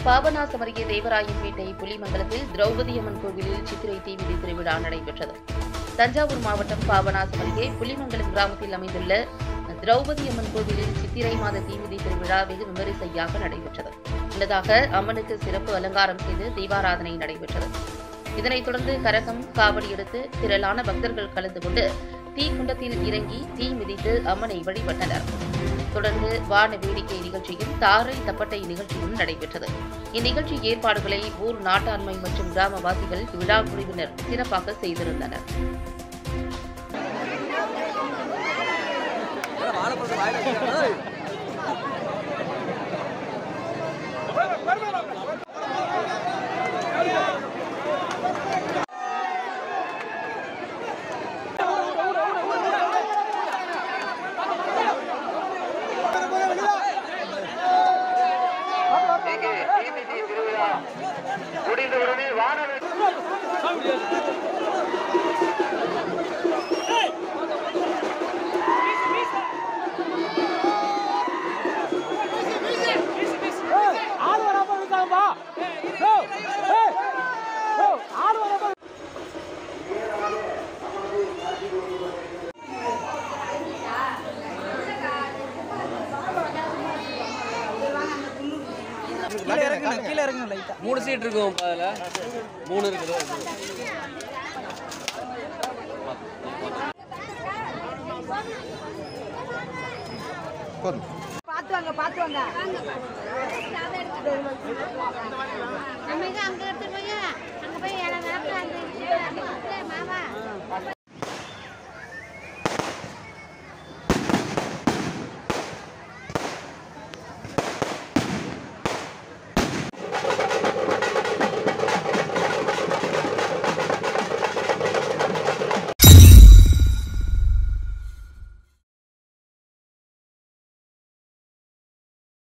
பாபநாசம் அருகே தேவராயன்பேட்டை புலிமங்கலத்தில் திரௌபதி அம்மன் கோவிலில் சித்திரை தீமிதி திருவிழா நடைபெற்றது தஞ்சாவூர் மாவட்டம் பாபநாசம் அருகே புலிமங்கலம் கிராமத்தில் அமைந்துள்ள திரௌபதி அம்மன் கோவிலில் சித்திரை மாத தீமிதி திருவிழா வெகு விமரிசையாக நடைபெற்றது முன்னதாக அம்மனுக்கு சிறப்பு அலங்காரம் செய்து தீபாராதனை நடைபெற்றது இதனைத் தொடர்ந்து கரகம் காவடி எடுத்து திரளான பக்தர்கள் கலந்து கொண்டு தீக்குண்டத்தில் இறங்கி தீ மிதித்து அம்மனை வழிபட்டனர் தொடர்ந்து வான வேடிக்கை நிகழ்ச்சியும் தாரை தப்பட்டை நிகழ்ச்சியும் நடைபெற்றது இந்நிகழ்ச்சி ஏற்பாடுகளை ஊர் நாட்டாண்மை மற்றும் கிராமவாசிகள் விழா குழுவினர் சிறப்பாக செய்திருந்தனர் இங்கே டிபிசி திருவிழா முடிந்தவுடனே வானவில் ஆடு வராம இருக்காங்கப்பா ஏய், ஏய், ஏய், ஆடு வராம கீழே இறங்குங்க கீழே இறங்குங்க லைட்டா மூணு சீட் இருக்கும் அதில் மூணு இருக்குது பார்த்து வாங்க பார்த்து வாங்க நம்ம இதை அங்க எடுத்துட்டு போய் அங்க போய் ஏழை நேரத்துல அங்க இருக்கு. மாமா